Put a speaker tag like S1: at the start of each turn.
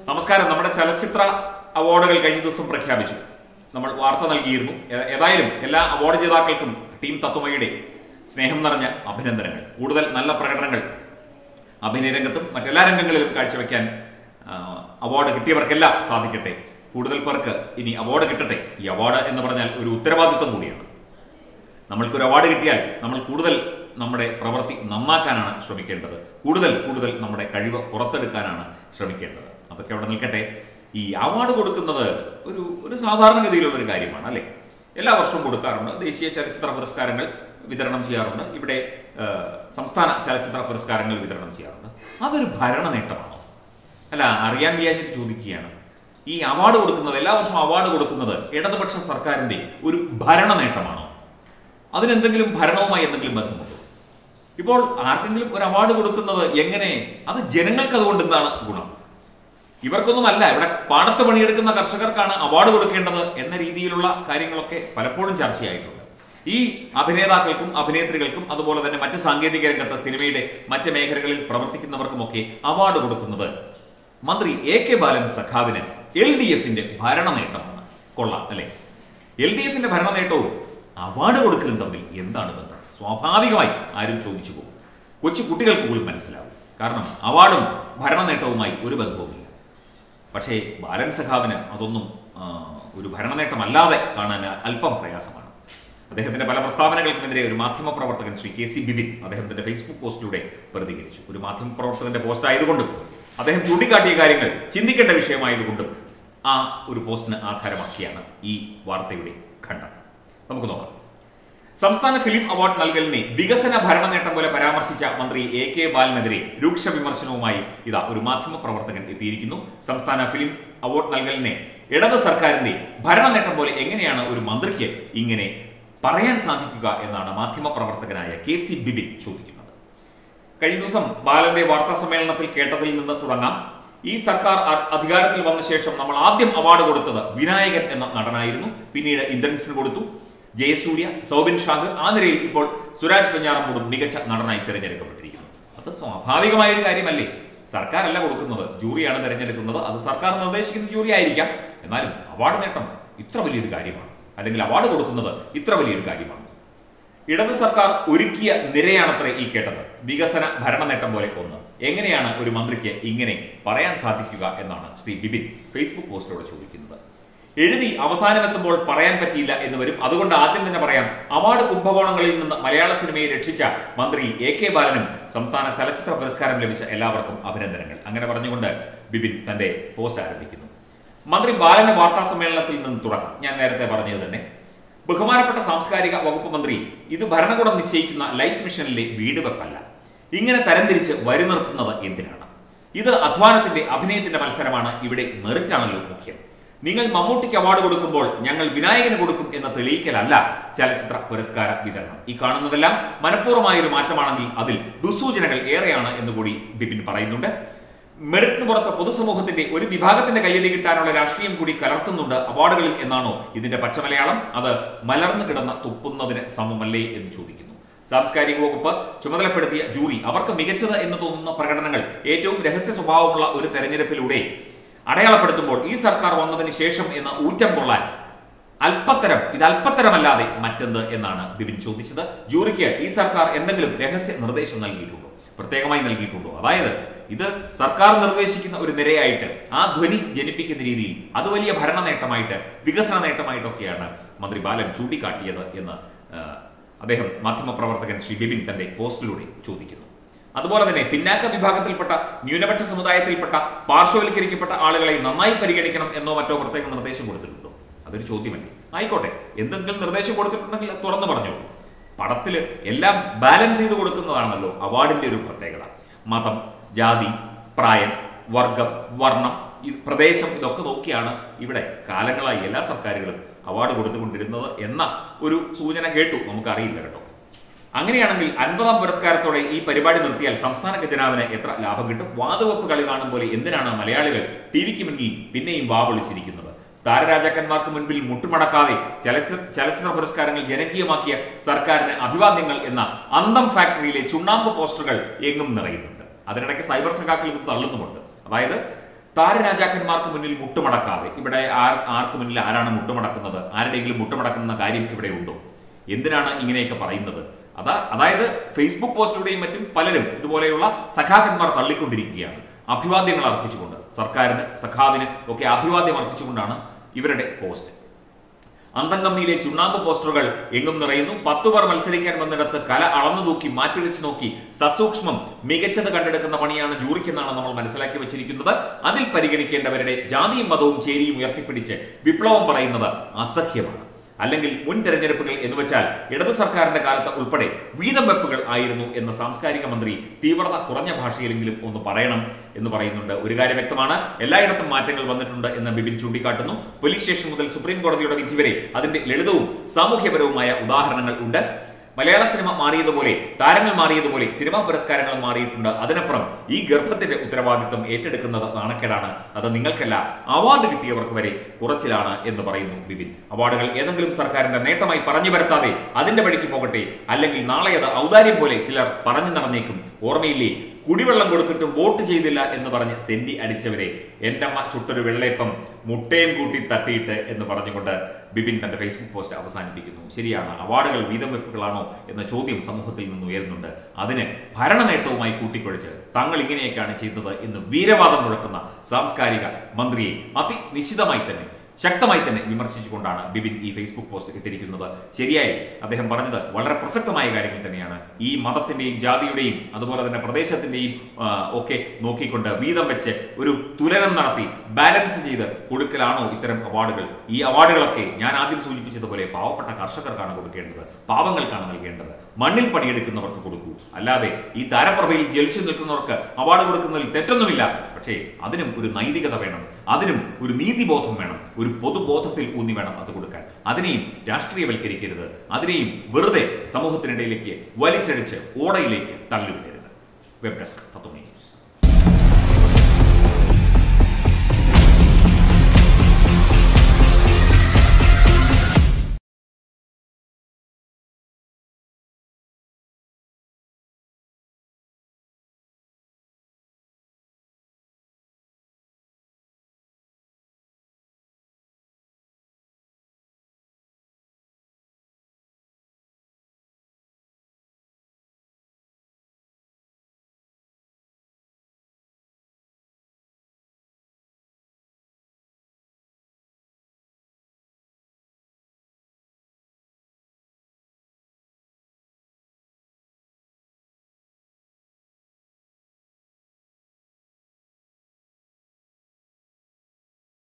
S1: നമസ്കാരം നമ്മുടെ ചലച്ചിത്ര അവാർഡുകൾ കഴിഞ്ഞ ദിവസം പ്രഖ്യാപിച്ചു നമ്മൾ വാർത്ത നൽകിയിരുന്നു ഏ- ഏതായാലും എല്ലാ അവാർഡ് ജേതാക്കൾക്കും ടീം തത്വമയുടെ സ്നേഹം നിറഞ്ഞ അഭിനന്ദനങ്ങൾ കൂടുതൽ നല്ല പ്രകടനങ്ങൾ അഭിനയ രംഗത്തും മറ്റെല്ലാ രംഗങ്ങളിലും കാഴ്ചവെക്കാൻ ആ, അവാർഡ് കിട്ടിയവർക്കെല്ലാം സാധിക്കട്ടെ കൂടുതൽ പേർക്ക് ഇനി അവാർഡ് കിട്ടട്ടെ ഈ അവാർഡ് എന്ന് പറഞ്ഞാൽ ഒരു ഉത്തരവാദിത്വം കൂടിയാണ് നമ്മൾക്കൊരു അവാർഡ് കിട്ടിയാൽ നമ്മൾ കൂടുതൽ നമ്മുടെ പ്രവൃത്തി നന്നാക്കാനാണ് ശ്രമിക്കേണ്ടത് കൂടുതൽ കൂടുതൽ നമ്മുടെ കഴിവ് പുറത്തെടുക്കാനാണ് ശ്രമിക്കേണ്ടത് അതൊക്കെ അവിടെ നിൽക്കട്ടെ ഈ അവാർഡ് കൊടുക്കുന്നത് ഒരു ഒരു സാധാരണഗതിയിലുള്ള ഒരു കാര്യമാണ് അല്ലേ എല്ലാ വർഷവും കൊടുക്കാറുണ്ട് ദേശീയ ചലച്ചിത്ര പുരസ്കാരങ്ങൾ വിതരണം ചെയ്യാറുണ്ട് ഇവിടെ ആ, സംസ്ഥാന ചലച്ചിത്ര പുരസ്കാരങ്ങൾ വിതരണം ചെയ്യാറുണ്ട് അതൊരു ഭരണ നേട്ടമാണോ അല്ല അറിയാൻ വയ്യാഞ്ഞിട്ട് ചോദിക്കുകയാണ് ഈ അവാർഡ് കൊടുക്കുന്നത് എല്ലാ വർഷവും അവാർഡ് കൊടുക്കുന്നത് ഇടതുപക്ഷ സർക്കാരിന്റെ ഒരു ഭരണ നേട്ടമാണോ അതിനെന്തെങ്കിലും ഭരണവുമായി എന്തെങ്കിലും ബന്ധമുണ്ടോ ഇപ്പോൾ ആർക്കെങ്കിലും ഒരു അവാർഡ് കൊടുക്കുന്നത് എങ്ങനെ അത് ജനങ്ങൾക്ക് അതുകൊണ്ട് എന്താണ് ഗുണം ഇവർക്കൊന്നുമല്ല ഇവിടെ പാടത്ത് പണിയെടുക്കുന്ന കർഷകർക്കാണ് അവാർഡ് കൊടുക്കേണ്ടത് എന്ന രീതിയിലുള്ള കാര്യങ്ങളൊക്കെ പലപ്പോഴും ചർച്ചയായിട്ടുണ്ട് ഈ അഭിനേതാക്കൾക്കും അഭിനേത്രികൾക്കും അതുപോലെ തന്നെ മറ്റ് സാങ്കേതിക രംഗത്ത് സിനിമയുടെ മറ്റ് മേഖലകളിൽ പ്രവർത്തിക്കുന്നവർക്കുമൊക്കെ അവാർഡ് കൊടുക്കുന്നത് മന്ത്രി എ കെ ബാലൻ സഖാവിന് എൽ ഡി എഫിന്റെ ഭരണ നേട്ടമാണ് കൊള്ളാം അല്ലെ എൽ ഡി എഫിന്റെ ഭരണ നേട്ടവും അവാർഡ് കൊടുക്കലും തമ്മിൽ എന്താണ് ബന്ധം സ്വാഭാവികമായി ആരും ചോദിച്ചു പോകും കൊച്ചു കുട്ടികൾക്ക് പോലും മനസ്സിലാവും കാരണം അവാർഡും ഭരണ നേട്ടവുമായി ഒരു ബന്ധവുമില്ല പക്ഷേ ബാലൻ സഖാവിന് അതൊന്നും ആ, ഒരു ഭരണനേട്ടമല്ലാതെ കാണാൻ അല്പം പ്രയാസമാണ് അദ്ദേഹത്തിന്റെ പല പ്രസ്താവനകൾക്കുമെതിരെ ഒരു മാധ്യമ പ്രവർത്തകൻ ശ്രീ കെ സി ബിബിൻ അദ്ദേഹത്തിന്റെ ഫേസ്ബുക്ക് പോസ്റ്റിലൂടെ പ്രതികരിച്ചു ഒരു മാധ്യമ പ്രവർത്തകന്റെ പോസ്റ്റ് ആയതുകൊണ്ടും അദ്ദേഹം ചൂണ്ടിക്കാട്ടിയ കാര്യങ്ങൾ ചിന്തിക്കേണ്ട വിഷയമായതുകൊണ്ടും ആ ഒരു പോസ്റ്റിന് ആധാരമാക്കിയാണ് ഈ വാർത്തയുടെ ഖണ്ഡം നമുക്ക് നോക്കാം സംസ്ഥാന ഫിലിം അവാർഡ് നൽകലിനെ വികസന ഭരണ നേട്ടം പോലെ പരാമർശിച്ച മന്ത്രി എ കെ ബാലനെതിരെ രൂക്ഷ വിമർശനവുമായി ഇതാ ഒരു മാധ്യമ പ്രവർത്തകൻ എത്തിയിരിക്കുന്നു സംസ്ഥാന ഫിലിം അവാർഡ് നൽകലിനെ ഇടത് സർക്കാരിന്റെ ഭരണ നേട്ടം പോലെ എങ്ങനെയാണ് ഒരു മന്ത്രിക്ക് ഇങ്ങനെ പറയാൻ സാധിക്കുക എന്നാണ് മാധ്യമ പ്രവർത്തകനായ കെ സി ബിബിൻ ചോദിക്കുന്നത് കഴിഞ്ഞ ദിവസം ബാലന്റെ വാർത്താ സമ്മേളനത്തിൽ കേട്ടതിൽ നിന്ന് തുടങ്ങാം ഈ സർക്കാർ അ- അധികാരത്തിൽ വന്ന ശേഷം നമ്മൾ ആദ്യം അവാർഡ് കൊടുത്തത് വിനായകൻ എന്ന നടനായിരുന്നു പിന്നീട് ഇന്ദ്രൻസിന് കൊടുത്തു ജയസൂര്യ സൗബിൻ ഷാഹ് ആ നിലയിൽ ഇപ്പോൾ സുരാജ് വെഞ്ഞാറമ്മൂടും മികച്ച നടനായി തിരഞ്ഞെടുക്കപ്പെട്ടിരിക്കുന്നു അത് സ്വാഭാവികമായ ഒരു കാര്യമല്ലേ സർക്കാരല്ല കൊടുക്കുന്നത് ജൂറിയാണ് തിരഞ്ഞെടുക്കുന്നത് അത് സർക്കാർ നിർദ്ദേശിക്കുന്ന ജൂറി ആയിരിക്കാം എന്നാലും അവാർഡ് നേട്ടം ഇത്ര വലിയൊരു കാര്യമാണ് അല്ലെങ്കിൽ അവാർഡ് കൊടുക്കുന്നത് ഇത്ര വലിയൊരു കാര്യമാണ് ഇടത് സർക്കാർ ഒരുക്കിയ നിരയാണത്രേ ഈ കേട്ടത് വികസന ഭരണ നേട്ടം പോലെ ഒന്ന് എങ്ങനെയാണ് ഒരു മന്ത്രിക്ക് ഇങ്ങനെ പറയാൻ സാധിക്കുക എന്നാണ് ശ്രീ ബിബിൻ ഫേസ്ബുക്ക് പോസ്റ്റിലൂടെ ചോദിക്കുന്നത് എഴുതി അവസാനമെത്തുമ്പോൾ പറയാൻ പറ്റിയില്ല എന്ന് വരും അതുകൊണ്ട് ആദ്യം തന്നെ പറയാം അവാർഡ് കുംഭകോണങ്ങളിൽ നിന്ന് മലയാള സിനിമയെ രക്ഷിച്ച മന്ത്രി എ കെ ബാലനും സംസ്ഥാന ചലച്ചിത്ര പുരസ്കാരം ലഭിച്ച എല്ലാവർക്കും അഭിനന്ദനങ്ങൾ അങ്ങനെ പറഞ്ഞുകൊണ്ട് ബിബിൻ തന്റെ പോസ്റ്റ് ആരംഭിക്കുന്നു മന്ത്രി ബാലന്റെ വാർത്താ സമ്മേളനത്തിൽ നിന്ന് തുടക്കം ഞാൻ നേരത്തെ പറഞ്ഞത് തന്നെ ബഹുമാനപ്പെട്ട സാംസ്കാരിക വകുപ്പ് മന്ത്രി ഇത് ഭരണകൂടം നിശ്ചയിക്കുന്ന ലൈഫ് മിഷനിലെ വീട് വെപ്പല്ല ഇങ്ങനെ തരംതിരിച്ച് വരി നിർത്തുന്നത് എന്തിനാണ് ഇത് അധ്വാനത്തിന്റെ അഭിനയത്തിന്റെ മത്സരമാണ് ഇവിടെ മെറിറ്റ് ആണല്ലോ മുഖ്യം നിങ്ങൾ മമ്മൂട്ടിക്ക് അവാർഡ് കൊടുക്കുമ്പോൾ ഞങ്ങൾ വിനായകന് കൊടുക്കും എന്ന തെളിയിക്കലല്ല ചലച്ചിത്ര പുരസ്കാര വിതരണം ഈ കാണുന്നതെല്ലാം മനഃപൂർവ്വമായ ഒരു മാറ്റമാണെങ്കിൽ അതിൽ ദുസൂചനകൾ ഏറെയാണ് എന്നുകൂടി ബിപിൻ പറയുന്നുണ്ട് മെറിറ്റിന് പുറത്ത് പൊതുസമൂഹത്തിന്റെ ഒരു വിഭാഗത്തിന്റെ കയ്യടി കിട്ടാനുള്ള രാഷ്ട്രീയം കൂടി കലർത്തുന്നുണ്ട് അവാർഡുകളിൽ എന്നാണോ ഇതിന്റെ പച്ചമലയാളം അത് മലർന്നു കിടന്ന തുപ്പുന്നതിന് സമമല്ലേ എന്ന് ചോദിക്കുന്നു സാംസ്കാരിക വകുപ്പ് ചുമതലപ്പെടുത്തിയ ജൂറി അവർക്ക് മികച്ചത് എന്ന് തോന്നുന്ന പ്രകടനങ്ങൾ ഏറ്റവും രഹസ്യ സ്വഭാവമുള്ള ഒരു തെരഞ്ഞെടുപ്പിലൂടെ അടയാളപ്പെടുത്തുമ്പോൾ ഈ സർക്കാർ വന്നതിന് ശേഷം എന്ന ഊറ്റം കൊള്ളാൻ അല്പത്തരം ഇത് അല്പത്തരമല്ലാതെ മറ്റെന്ത് എന്നാണ് ബിബിൻ ചോദിച്ചത് ജൂറിക്ക് ഈ സർക്കാർ എന്തെങ്കിലും രഹസ്യ നിർദ്ദേശം നൽകിയിട്ടുണ്ടോ പ്രത്യേകമായി നൽകിയിട്ടുണ്ടോ അതായത് ഇത് സർക്കാർ നിർദ്ദേശിക്കുന്ന ഒരു നിരയായിട്ട് ആ ധ്വനി ജനിപ്പിക്കുന്ന രീതിയിൽ അത് വലിയ ഭരണ നേട്ടമായിട്ട് വികസന നേട്ടമായിട്ടൊക്കെയാണ് മന്ത്രി ബാലൻ ചൂണ്ടിക്കാട്ടിയത് എന്ന് ആ, അദ്ദേഹം മാധ്യമപ്രവർത്തകൻ ശ്രീ ബിബിൻ തന്റെ പോസ്റ്റിലൂടെ ചോദിക്കുന്നു അതുപോലെ തന്നെ പിന്നാക്ക വിഭാഗത്തിൽപ്പെട്ട ന്യൂനപക്ഷ സമുദായത്തിൽപ്പെട്ട പാർശ്വവൽക്കരിക്കപ്പെട്ട ആളുകളെ നന്നായി പരിഗണിക്കണം എന്നോ മറ്റോ പ്രത്യേക നിർദ്ദേശം കൊടുത്തിട്ടുണ്ടോ അതൊരു ചോദ്യമല്ലേ ആയിക്കോട്ടെ എന്തെങ്കിലും നിർദ്ദേശം കൊടുത്തിട്ടുണ്ടെങ്കിൽ അത് തുറന്നു പറഞ്ഞോളൂ പടത്തിൽ എല്ലാം ബാലൻസ് ചെയ്ത് കൊടുക്കുന്നതാണല്ലോ അവാർഡിന്റെ ഒരു പ്രത്യേകത മതം ജാതി പ്രായം വർഗം വർണ്ണം ഈ പ്രദേശം ഇതൊക്കെ നോക്കിയാണ് ഇവിടെ കാലങ്ങളായി എല്ലാ സർക്കാരുകളും അവാർഡ് കൊടുത്തുകൊണ്ടിരുന്നത് എന്ന ഒരു സൂചന കേട്ടു നമുക്കറിയില്ല കേട്ടോ അങ്ങനെയാണെങ്കിൽ അൻപതാം പുരസ്കാരത്തോടെ ഈ പരിപാടി നിർത്തിയാൽ സംസ്ഥാന ഖജനാവിന് എത്ര ലാഭം കിട്ടും വാതുവെപ്പ് കളി കാണും പോലെ എന്തിനാണ് മലയാളികൾ ടി വിക്ക് മുന്നിൽ പിന്നെയും വാവൊളിച്ചിരിക്കുന്നത് താരരാജാക്കന്മാർക്ക് മുൻപിൽ മുട്ടുമടക്കാതെ ചലച്ചിത്ര ചലച്ചിത്ര പുരസ്കാരങ്ങൾ ജനകീയമാക്കിയ സർക്കാരിന് അഭിവാദ്യങ്ങൾ എന്ന അന്തം ഫാക്ടറിയിലെ ചുണ്ണാമ്പ് പോസ്റ്ററുകൾ എങ്ങും നിറയുന്നുണ്ട് അതിനിടയ്ക്ക് സൈബർ സഖാക്കൾ ഇത് തള്ളുന്നുമുണ്ട് അതായത് താരരാജാക്കന്മാർക്ക് മുന്നിൽ മുട്ടുമടക്കാതെ ഇവിടെ ആർ ആർക്ക് മുന്നിൽ ആരാണ് മുട്ടുമടക്കുന്നത് ആരുടെയെങ്കിലും മുട്ടുമടക്കുന്ന കാര്യം ഇവിടെ ഉണ്ടോ എന്തിനാണ് ഇങ്ങനെയൊക്കെ പറയുന്നത് അതാ അതായത് ഫേസ്ബുക്ക് പോസ്റ്റിലൂടെയും മറ്റും പലരും ഇതുപോലെയുള്ള സഖാക്കന്മാർ തള്ളിക്കൊണ്ടിരിക്കുകയാണ് അഭിവാദ്യങ്ങൾ അർപ്പിച്ചുകൊണ്ട് സർക്കാരിന് സഖാവിന് ഒക്കെ അഭിവാദ്യം അർപ്പിച്ചുകൊണ്ടാണ് ഇവരുടെ പോസ്റ്റ് അന്തംകമ്മിയിലെ ചുണ്ണാമ്പ് പോസ്റ്ററുകൾ എങ്ങും നിറയുന്നു പത്തു പേർ മത്സരിക്കാൻ വന്നിടത്ത് കല അളന്നു തൂക്കി മാറ്റിവെച്ച് നോക്കി സസൂക്ഷ്മം മികച്ചത് കണ്ടെടുക്കുന്ന പണിയാണ് ജൂറിക്കെന്നാണ് നമ്മൾ മനസ്സിലാക്കി വെച്ചിരിക്കുന്നത് അതിൽ പരിഗണിക്കേണ്ടവരുടെ ജാതിയും മതവും ചേരിയും ഉയർത്തിപ്പിടിച്ച് വിപ്ലവം പറയുന്നത് അസഹ്യമാണ് അല്ലെങ്കിൽ മുൻ തെരഞ്ഞെടുപ്പുകൾ എന്ന് വെച്ചാൽ ഇടതു സർക്കാരിന്റെ കാലത്ത് ഉൾപ്പെടെ വീതം വെപ്പുകൾ ആയിരുന്നു എന്ന് സാംസ്കാരിക മന്ത്രി തീവ്രത കുറഞ്ഞ ഭാഷയിലെങ്കിലും ഒന്ന് പറയണം എന്ന് പറയുന്നുണ്ട് ഒരു കാര്യം വ്യക്തമാണ് എല്ലായിടത്തും മാറ്റങ്ങൾ വന്നിട്ടുണ്ട് എന്ന് ബിബിൻ ചൂണ്ടിക്കാട്ടുന്നു പോലീസ് സ്റ്റേഷൻ മുതൽ സുപ്രീം കോടതിയുടെ വിധി വരെ അതിന്റെ ലളിതവും സാമൂഹ്യപരവുമായ ഉദാഹരണങ്ങൾ ഉണ്ട് മലയാള സിനിമ മാറിയതുപോലെ താരങ്ങൾ മാറിയതുപോലെ സിനിമാ പുരസ്കാരങ്ങൾ മാറിയിട്ടുണ്ട് അതിനപ്പുറം ഈ ഗർഭത്തിന്റെ ഉത്തരവാദിത്വം ഏറ്റെടുക്കുന്നത് നാണക്കേടാണ് അത് നിങ്ങൾക്കല്ല അവാർഡ് കിട്ടിയവർക്ക് വരെ കുറച്ചിലാണ് എന്ന് പറയുന്നു ബിബിൻ അവാർഡുകൾ ഏതെങ്കിലും സർക്കാരിന്റെ നേട്ടമായി പറഞ്ഞു വരുത്താതെ അതിന്റെ വഴിക്ക് പോകട്ടെ അല്ലെങ്കിൽ നാളെ അത് ഔദാര്യം പോലെ ചിലർ പറഞ്ഞു നടന്നേക്കും ഓർമ്മയില്ലേ കുടിവെള്ളം കൊടുത്തിട്ടും വോട്ട് ചെയ്തില്ല എന്ന് പറഞ്ഞ് സെന്റി അടിച്ചവരെ എന്റെ അമ്മ ചുട്ടൊരു വെള്ളയപ്പം മുട്ടയും കൂട്ടി തട്ടിയിട്ട് എന്ന് പറഞ്ഞുകൊണ്ട് ബിപിൻ തന്റെ ഫേസ്ബുക്ക് പോസ്റ്റ് അവസാനിപ്പിക്കുന്നു ശരിയാണ് അവാർഡുകൾ വീതം വെപ്പുകളാണോ എന്ന ചോദ്യം സമൂഹത്തിൽ നിന്ന് ഉയരുന്നുണ്ട് അതിന് ഭരണ നേട്ടവുമായി കൂട്ടിക്കുഴച്ച് തങ്ങൾ ഇങ്ങനെയൊക്കെയാണ് ചെയ്തത് എന്ന് വീരവാദം മുഴക്കുന്ന സാംസ്കാരിക മന്ത്രിയെ അതിനിശ്ചിതമായി തന്നെ ശക്തമായി തന്നെ വിമർശിച്ചുകൊണ്ടാണ് ബിബിൻ ഈ ഫേസ്ബുക്ക് പോസ്റ്റ് ഇട്ടിരിക്കുന്നത് ശരിയായി അദ്ദേഹം പറഞ്ഞത് വളരെ പ്രസക്തമായ കാര്യങ്ങൾ തന്നെയാണ് ഈ മതത്തിന്റെയും ജാതിയുടെയും അതുപോലെ തന്നെ പ്രദേശത്തിന്റെയും ആ, ഒക്കെ നോക്കിക്കൊണ്ട് വീതം വെച്ച് ഒരു തുലനം നടത്തി ബാലൻസ് ചെയ്ത് കൊടുക്കലാണോ ഇത്തരം അവാർഡുകൾ ഈ അവാർഡുകളൊക്കെ ഞാൻ ആദ്യം സൂചിപ്പിച്ചതുപോലെ പാവപ്പെട്ട കർഷകർക്കാണ് കൊടുക്കേണ്ടത് പാവങ്ങൾക്കാണ് നൽകേണ്ടത് മണ്ണിൽ പണിയെടുക്കുന്നവർക്ക് കൊടുക്കൂ അല്ലാതെ ഈ താരപ്രഭയിൽ ജലിച്ചു നിൽക്കുന്നവർക്ക് അവാർഡ് കൊടുക്കുന്നതിൽ തെറ്റൊന്നുമില്ല പക്ഷേ അതിനും ഒരു നൈതികത വേണം അതിനും ഒരു നീതിബോധം വേണം ഒരു പൊതുബോധത്തിൽ ഊന്നി വേണം അത് കൊടുക്കാൻ അതിനെയും രാഷ്ട്രീയവൽക്കരിക്കരുത് അതിനെയും വെറുതെ സമൂഹത്തിനിടയിലേക്ക് വലിച്ചടിച്ച് ഓടയിലേക്ക് തള്ളിവിടരുത് വെബ് ഡെസ്ക് തത്വമേ ന്യൂസ്